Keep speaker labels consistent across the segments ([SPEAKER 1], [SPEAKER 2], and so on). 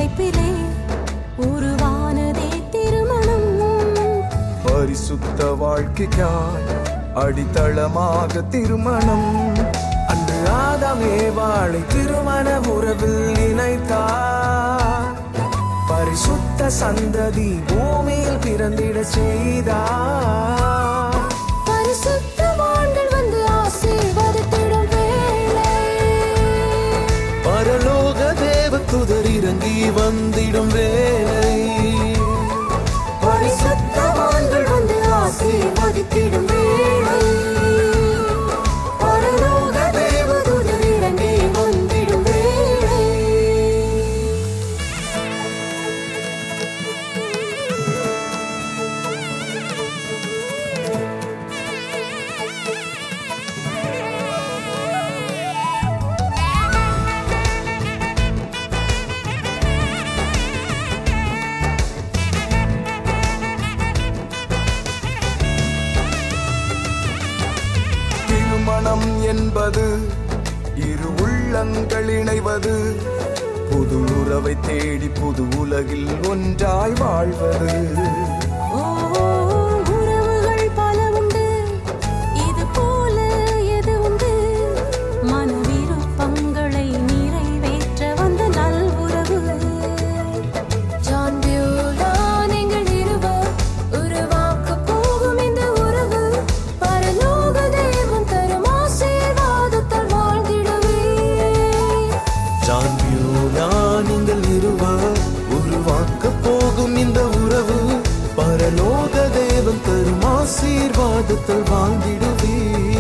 [SPEAKER 1] படைப்பிலே உருவானதே திருமணம்
[SPEAKER 2] பரிசுத்த வாழ்க்கைக்காய் அடித்தளமாக திருமணம்
[SPEAKER 3] அன்று ஆதாமே வாழை திருமண உறவில் இணைத்தார் பரிசுத்த சந்ததி பூமியில் பிறந்திட செய்தார்
[SPEAKER 1] பரிசுத்தவான்கள் வந்து ஆசீர்வதித்திடும் வேளை
[SPEAKER 3] பரலோக தேவ துதர் இறங்கி வந்திடும் வேளை
[SPEAKER 1] பரிசுத்தவான்கள் வந்து ஆசீர்வதித்திடும் வேளை பரலோக தேவதூதர் இறங்கி வந்திடும் வேளை
[SPEAKER 2] திருமணம் என்பது இரு உள்ளங்கள் இணைவது புது உறவை தேடி புது உலகில் ஒன்றாய் வாழ்வது
[SPEAKER 1] ஓ உறவுகள் பல உண்டு இது போல எது உண்டு மன விருப்பங்களை நிறைவேற்ற வந்த நல் உறவு ஜான் பியூலா நீங்கள் இருவர் உருவாக்க போகும் இந்த உறவு பரலோக தேவன் தரும் ஆசீர்வாதத்தால் வாழ்ந்திடவே
[SPEAKER 3] ஜான் பியூலா நீங்கள் இருவர் உருவாக்க போகும் இந்த உறவு பரலோக தேவன் தரும் ஆசீர்வாதத்தில் வாழ்ந்திடுவே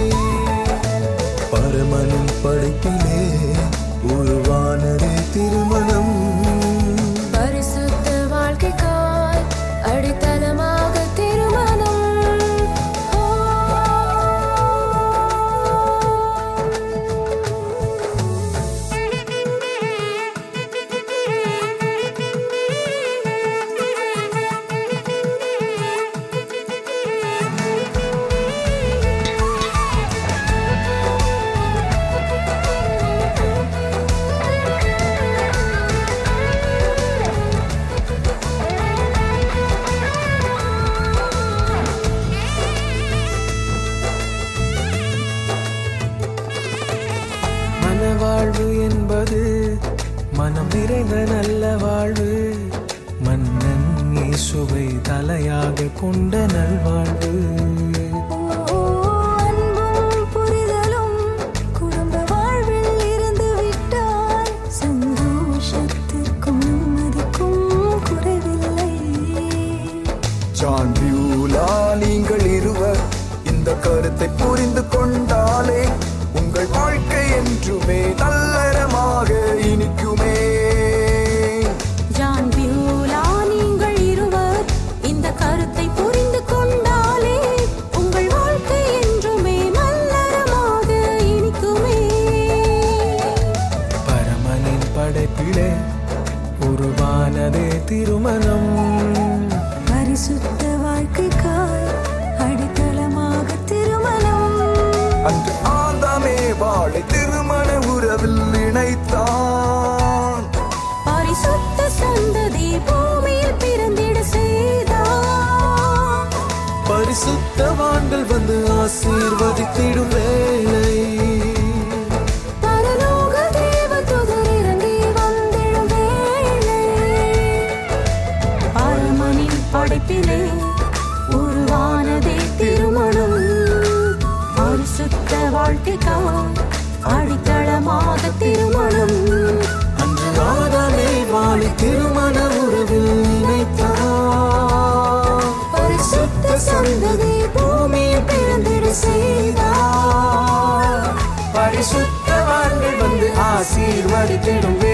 [SPEAKER 3] பரமனின் படைப்பிலே உருவானதே திருமணம்
[SPEAKER 1] பரிசுத்த வாழ்க்கைக்காய் அடித்தளமாக திருமணம் ஓ.
[SPEAKER 3] மனவாழ்வு என்பது மனம் நிறைந்த நல்ல வாழ்வு மன்னன் இயேசுவை தலையாக கொண்ட நல்வாழ்வு
[SPEAKER 1] ஓ, அன்பும் புரிதலும் குடும்ப வாழ்வில் இருந்து விட்டால் சந்தோஷத்திற்கும் நிம்மதிக்கும் குறைவில்லை
[SPEAKER 2] ஜான் பியூலா நீங்கள் இருவர் இந்த கருத்தை புரிந்து கொண்டாலே உங்கள் வாழ்க்கை என்றுமே நல்லறமாக இனிக்குமே
[SPEAKER 1] ஜான் பியூலா நீங்கள் இருவர் இந்த கருத்தை புரிந்து கொண்டாலே உங்கள் வாழ்க்கை என்றுமே நல்லறமாக இனிக்குமே
[SPEAKER 3] பரமனின் படைப்பிலே உருவானதே திருமணம்
[SPEAKER 1] பரிசுத்த வாழ்க்கைக்காய் அடித்தளமாக திருமணம்
[SPEAKER 2] அன்று ஆதாமே வாழை திருமண உறவில் இணைத்தான்
[SPEAKER 1] பரிசுத்த சந்ததி பூமியில் பிறந்திட செய்தார்
[SPEAKER 3] பரிசுத்தவான்கள் வந்து ஆசீர்வதித்திடும் வேளை
[SPEAKER 1] பரலோக தேவதூதர் இறங்கி வந்திடும் வேளை பரமனின் படைப்பிலே உருவானதே திருமணம் பரிசுத்த வாழ்க்கைக்காய் அடித்தளமாக திருமணம்
[SPEAKER 3] அன்று ஆதாமே வாழை திருமண உறவில் இணைத்தார்
[SPEAKER 1] பரிசுத்த சந்ததி பூமியில் பிறந்திட செய்தார்
[SPEAKER 3] பரிசுத்தவான்கள் வந்து ஆசீர்வதித்திடும்